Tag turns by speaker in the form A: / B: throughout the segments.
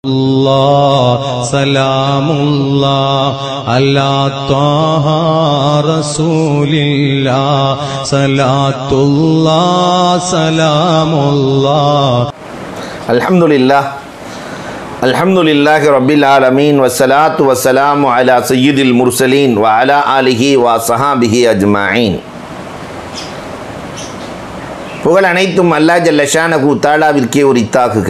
A: الله سلام الله على طه رسول الله صلاة الله سلام الله
B: الحمد لله الحمد لله رب العالمين والصلاة والسلام على سيد المرسلين وعلى آله وصحابه أجمعين புகழ் அனைத்தும் அல்லா ஜல்லஷானகு தாலாவிற்கே உரித்தாக்குக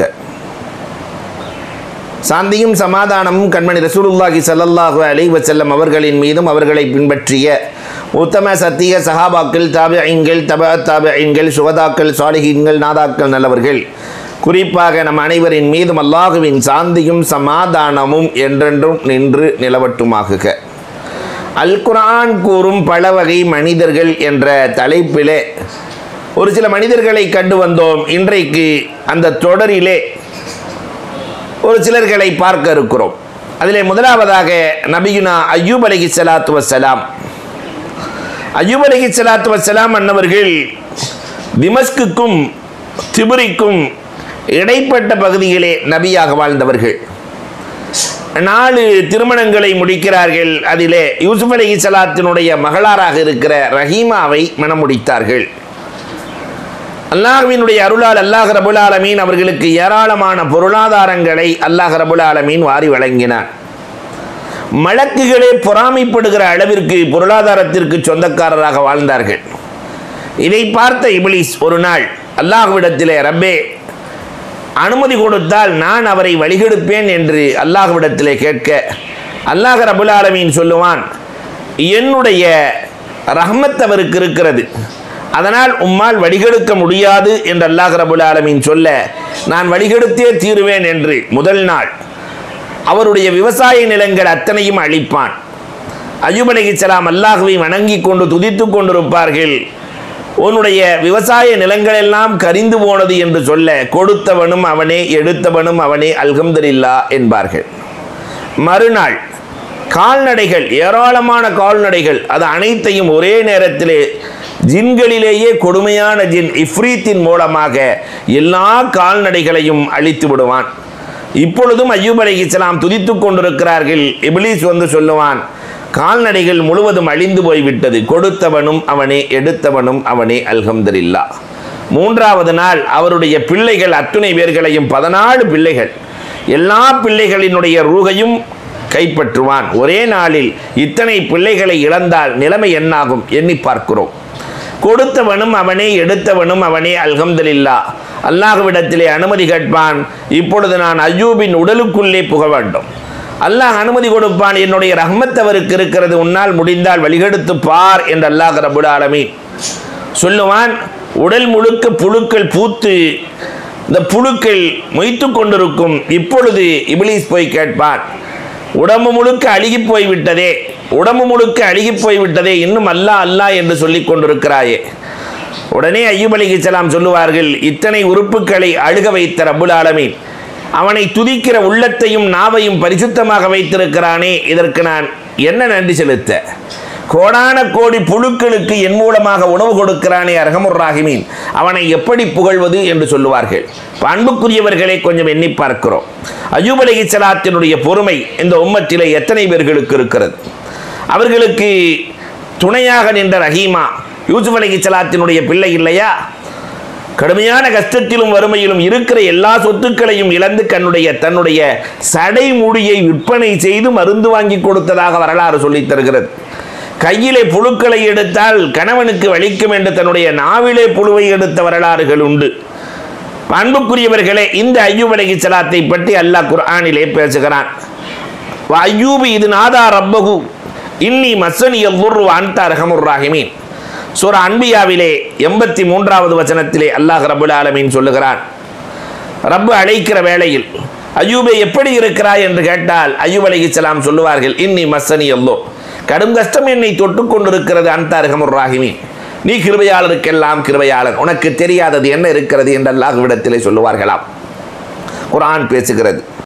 B: சாந்தியும் சமாதானமும் கண்மணி ரசூலுல்லாஹி ஸல்லல்லாஹு அலைஹி வஸல்லம் அவர்களின் மீதும் அவர்களை பின்பற்றிய உத்தம சத்திய சஹாபாக்கள் தாபியங்கள் தப தாபியங்கள் சுகதாக்கள் சாலிஹீன்கள் நாதாக்கள் நல்லவர்கள் குறிப்பாக நம் அனைவரின் மீதும் அல்லாஹுவின் சாந்தியும் சமாதானமும் என்றென்றும் நின்று நிலவட்டுமாகுக அல் குர்ஆன் கூறும் பல வகை மனிதர்கள் என்ற தலைப்பிலே ஒரு சில மனிதர்களை கண்டு வந்தோம் இன்றைக்கு அந்த தொடரிலே ஒரு சிலர்களை பார்க்க இருக்கிறோம் அதிலே முதலாவதாக நபியுனா அய்யூப் அலகி சலாத்து வசலாம் அய்யூப் அலகி சலாத்து வசலாம் அன்னவர்கள் திமஸ்குக்கும் திபுரிக்கும் இடைப்பட்ட பகுதியிலே நபியாக வாழ்ந்தவர்கள் நாலு திருமணங்களை முடிக்கிறார்கள் அதிலே யூசுப் அலி சலாத்தினுடைய மகளாராக இருக்கிற ரஹீமாவை மணம் முடித்தார்கள் அல்லாஹ்வினுடைய அருளால் அல்லாஹ் ரபுல் ஆலமீன் அவர்களுக்கு ஏராளமான பொருளாதாரங்களை அல்லாஹ் ரபுல் ஆலமீன் வாரி வழங்கினான் மலக்குகளே பொறாமைப்படுகிற அளவிற்கு பொருளாதாரத்திற்கு சொந்தக்காரராக வாழ்ந்தார்கள் இதை பார்த்த இபிலிஸ் ஒரு நாள் அல்லாஹ்விடத்திலே ரப்பே அனுமதி கொடுத்தால் நான் அவரை வழிகெடுப்பேன் என்று அல்லாஹ்விடத்திலே கேட்க அல்லாஹ் ரபுல் ஆலமீன் சொல்லுவான் என்னுடைய ரஹ்மத் அவருக்கு இருக்கிறது அதனால் உம்மால் வழிகெடுக்க முடியாது என்று அல்லாஹ் ரபுல் ஆலமீன் சொல்ல நான் வழிகெடுத்தே தீருவேன் என்று முதல் நாள் அவருடைய விவசாய நிலங்கள் அத்தனையும் அழிப்பான் அய்யூப் அலைஹிஸ்ஸலாம் அல்லாஹுவை வணங்கி கொண்டு துதித்து கொண்டிருப்பார்கள் உன்னுடைய விவசாய நிலங்களெல்லாம் கரிந்து போனது என்று சொல்ல கொடுத்தவனும் அவனே எடுத்தவனும் அவனே அல்ஹம்துலில்லா என்பார்கள் மறுநாள் கால்நடைகள் ஏராளமான கால்நடைகள் அது அனைத்தையும் ஒரே நேரத்திலே ஜின்களிலேயே கொடுமையான ஜின் இஃப்ரீத்தின் மூலமாக எல்லா கால்நடைகளையும் அழித்து விடுவான் இப்பொழுதும் அய்யூப் அலைஹிஸ்ஸலாம் துதித்து கொண்டிருக்கிறார்கள் இபிலிஸ் வந்து சொல்லுவான் கால்நடைகள் முழுவதும் அழிந்து போய்விட்டது கொடுத்தவனும் அவனே எடுத்தவனும் அவனே அல்ஹம்துலில்லா மூன்றாவது நாள் அவருடைய பிள்ளைகள் அத்துணை பேர்களையும் பதினாலு பிள்ளைகள் எல்லா பிள்ளைகளினுடைய ரூகையும் கைப்பற்றுவான் ஒரே நாளில் இத்தனை பிள்ளைகளை இழந்தால் நிலைமை என்னாகும் எண்ணி பார்க்கிறோம் கொடுத்தவனும் அவனே எடுத்தவனும் அவனே அல்ஹம்துலில்லா அல்லாஹ்விடத்திலே அனுமதி கேட்பான் இப்பொழுது நான் அய்யூபின் உடலுக்குள்ளே புக வேண்டும் அல்லாஹ் அனுமதி கொடுப்பான் என்னுடைய ரஹ்மத் அவருக்கு இருக்கிறது உன்னால் முடிந்தால் வழிகெடுத்து பார் என்று அல்லாஹ் ரபுல் ஆலமீன் சொல்லுவான் உடல் முழுக்க புழுக்கள் பூத்து இந்த புழுக்கள் மொய்த்து கொண்டிருக்கும் இப்பொழுது இபிலிஸ் போய் கேட்பான் உடம்பு முழுக்க அழுகி போய் விட்டதே உடம்பு முழுக்க அழுகி போய் விட்டதே இன்னும் அல்லா அல்லா என்று சொல்லிக் கொண்டிருக்கிறாயே உடனே ஐயூப் அலிஹிஸ்லாம் சொல்லுவார்கள் இத்தனை உறுப்புகளை அழுக வைத்த ரபுல் ஆலமீன் அவனை துதிக்கிற உள்ளத்தையும் நாவையும் பரிசுத்தமாக வைத்திருக்கிறானே இதற்கு நான் என்ன நன்றி செலுத்த கோடான கோடி புழுக்களுக்கு என் மூலமாக உணவு கொடுக்கிறானே அரகமுர் ராகிமீன் அவனை எப்படி புகழ்வது என்று சொல்லுவார்கள் அன்புக்குரியவர்களை கொஞ்சம் எண்ணி பார்க்கிறோம் அயூப் அலி சலாத்தினுடைய பொறுமை இந்த உம்மத்திலே எத்தனை பேர்களுக்கு இருக்கிறது அவர்களுக்கு துணையாக நின்ற ரஹீமா யூசுப் அலி சலாத்தினுடைய பிள்ளை இல்லையா கடுமையான கஷ்டத்திலும் வறுமையிலும் இருக்கிற எல்லா சொத்துக்களையும் இழந்து கண்ணுடைய தன்னுடைய சடை முடியை விற்பனை செய்து மருந்து வாங்கி கொடுத்ததாக வரலாறு சொல்லித் தருகிறது கையிலே புழுக்களை எடுத்தால் கணவனுக்கு வலிக்கும் என்று தன்னுடைய நாவிலே புழுவை எடுத்த வரலாறுகள் உண்டு அன்புக்குரியவர்களே இந்த ஐயூப் அலகி சலாத்தை பற்றி அல்லாஹ் குர்ஆனிலே பேசுகிறான் ஐயூபு இது நாதா ரப்பகு இன்னி மசனி எவ்வுரு அன்த அரகமுர் ராஹிமீன் சூர அன்பியாவிலே எண்பத்தி மூன்றாவது வசனத்திலே அல்லாஹ் ரபுல் ஆலமீன் சொல்லுகிறான் ரப்பு அழைக்கிற வேளையில் அய்யூபை எப்படி இருக்கிறாய் என்று கேட்டால் அய்யூப் அலிஹிஸ்லாம் சொல்லுவார்கள் இன்னி மசனி எல்லோ கடும் கஷ்டம் என்னை தொட்டு கொண்டிருக்கிறது அந்த அரகமுர் ராகிமீன் நீ கிருபையாளருக்கெல்லாம் கிருபையாளர் உனக்கு தெரியாதது என்ன இருக்கிறது என்று அல்லாஹ்விடத்திலே சொல்லுவார்களாம் குரான் பேசுகிறது